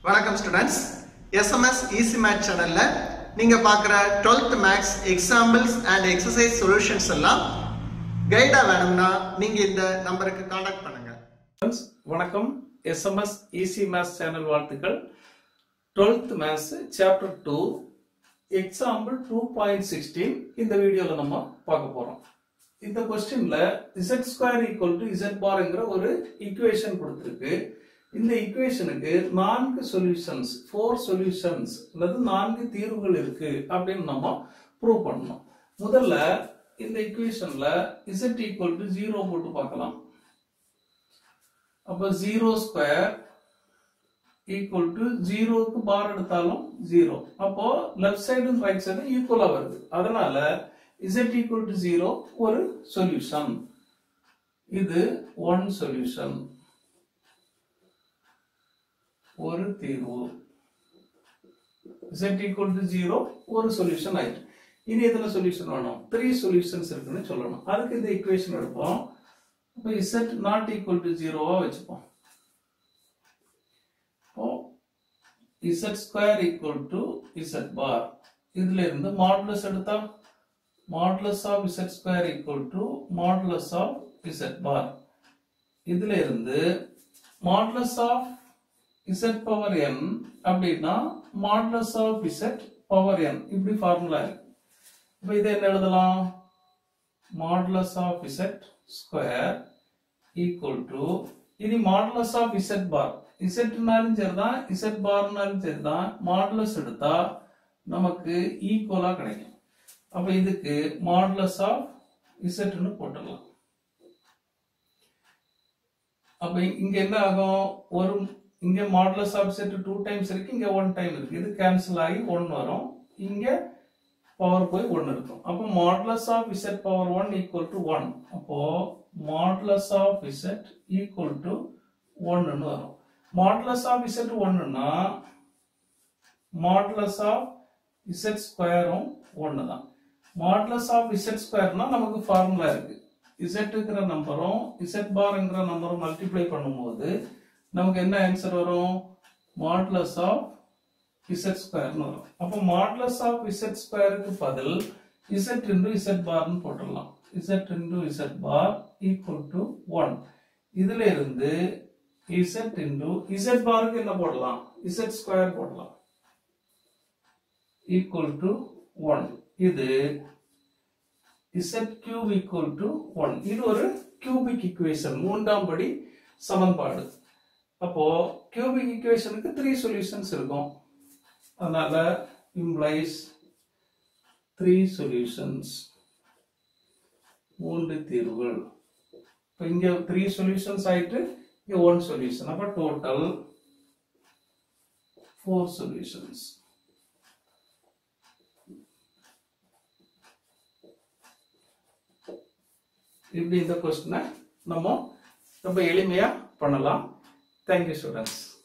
வணக்கம் students SMS easy math சேனல்ல நீங்க பார்க்குற 12th maths examples and exercise solutions எல்லாம் கைடா வேணும்னா நீங்க இந்த நம்பருக்கு காண்டாக்ட் பண்ணுங்க ஃப்ரெண்ட்ஸ் வணக்கம் எஸ்எம்எஸ் ஈஸி மேத்ஸ் சேனல் வாழ்த்துக்கள் twelfth maths chapter two example two point sixteen இந்த வீடியோவில் நம்ம பார்க்க போகிறோம் இந்த கொஸ்டின்ல Z square equal to Z பார்ங்கிற ஒரு ஈக்குவேஷன் கொடுத்துருக்கு இந்த ஈக்குவேஷனுக்கு நான்கு சொல்யூஷன்ஸ் ஃபோர் சொல்யூஷன்ஸ் அல்லது நான்கு தீர்வுகள் இருக்கு அப்படின்னு நம்ம ப்ரூவ் பண்ணணும் முதல்ல இந்த ஈக்குவேஷன்ல இசட் ஈக்குவல் டு ஜீரோ போட்டு பார்க்கலாம் அப்ப ஜீரோ ஸ்கொயர் ஈக்குவல் டு ஜீரோக்கு பார் எடுத்தாலும் ஜீரோ அப்போ லெஃப்ட் சைடும் ரைட் சைடும் ஈக்குவலா வருது அதனால இசட் ஈக்குவல் டு ஜீரோ ஒரு சொல்யூஷன் இது ஒன் சொல்யூஷன் ஒரு தீர்வு இசட் ஈக்குவல் டு ஜீரோ ஒரு சொல்யூஷன் ஆயிட்டு இனி எத்தனை சொல்யூஷன் வேணும் த்ரீ சொல்யூஷன்ஸ் இருக்குன்னு சொல்லணும் அதுக்கு இந்த ஈக்குவேஷன் எடுப்போம் இப்போ இசட் நாட் ஈக்குவல் டு ஜீரோவா வச்சுப்போம் இப்போ Z square equal to Z bar இதுல இருந்து மாடுலஸ் எடுத்தா modulus of Z square equal to modulus of Z bar இதுல இருந்து modulus of Z power N அப்படின்னா modulus of Z power N இப்படி ஃபார்முலா இருக்கு இப்போ இதை என்ன எழுதலாம் modulus of Z square equal to இனி மாடுலஸ் ஆஃப் இசட் பார் இசட்னாலும் சரிதான் இசட் பார்னாலும் சரிதான் மாடுலஸ் எடுத்தா நமக்கு ஈக்குவலா கிடைக்கும் அப்ப இதுக்கு மாடுலஸ் ஆஃப் இசட்னு போட்டுடலாம் அப்ப இங்க என்ன ஆகும் ஒரு இங்க modulus of Z two times இருக்கு இங்க ஒன் டைம் இருக்கு இது கேன்சல் ஆகி ஒன் வரும் இங்க பவர் போய் ஒன் இருக்கும் அப்போ modulus of Z power one equal to one அப்போ modulus of Z equal to ஒன்னு வரும் மாடுலஸ் ஆஃப் இசட் ஒன்னுனா மாடுலஸ் ஆஃப் இசட் ஸ்கொயரும் ஒன்று தான் மாடுலஸ் ஆஃப் இசட் ஸ்கொயர்னா நமக்கு ஃபார்முலா இருக்கு இசட்டுங்கிற நம்பரும் இசட் பார்ங்கிற நம்பரும் மல்டிப்ளை பண்ணும்போது நமக்கு என்ன ஆன்சர் வரும் மாடுலஸ் ஆஃப் இசட் ஸ்கொயர்னு வரும் அப்போ மாடுலஸ் ஆஃப் இசட் ஸ்கொயருக்கு பதில் இசட் இன்டு இசட் பார்னு போட்டுடலாம் Z into Z bar equal to one இதுல இருந்து இசட் இன்டு இசட் பாருக்கு என்ன போடலாம் இசட் ஸ்கொயர் போடலாம் ஈக்குவல் டு ஒன் இது Z cube equal to one இது ஒரு கியூபிக் இக்குவேஷன் மூன்றாம் படி சமன்பாடு அப்போ கியூபிக் இக்குவேஷனுக்கு த்ரீ சொல்யூஷன்ஸ் இருக்கும் அதனால இம்ப்ளைஸ் த்ரீ சொல்யூஷன்ஸ் மூன்று தீர்வுகள் இப்போ இங்க த்ரீ சொல்யூஷன்ஸ் ஆயிட்டு இங்க ஒன் சொல்யூஷன் அப்ப டோட்டல் ஃபோர் சொல்யூஷன்ஸ் இப்படி இந்த கொஸ்டினை நம்ம ரொம்ப எளிமையா பண்ணலாம் தேங்க்யூ ஸ்டூடெண்ட்ஸ்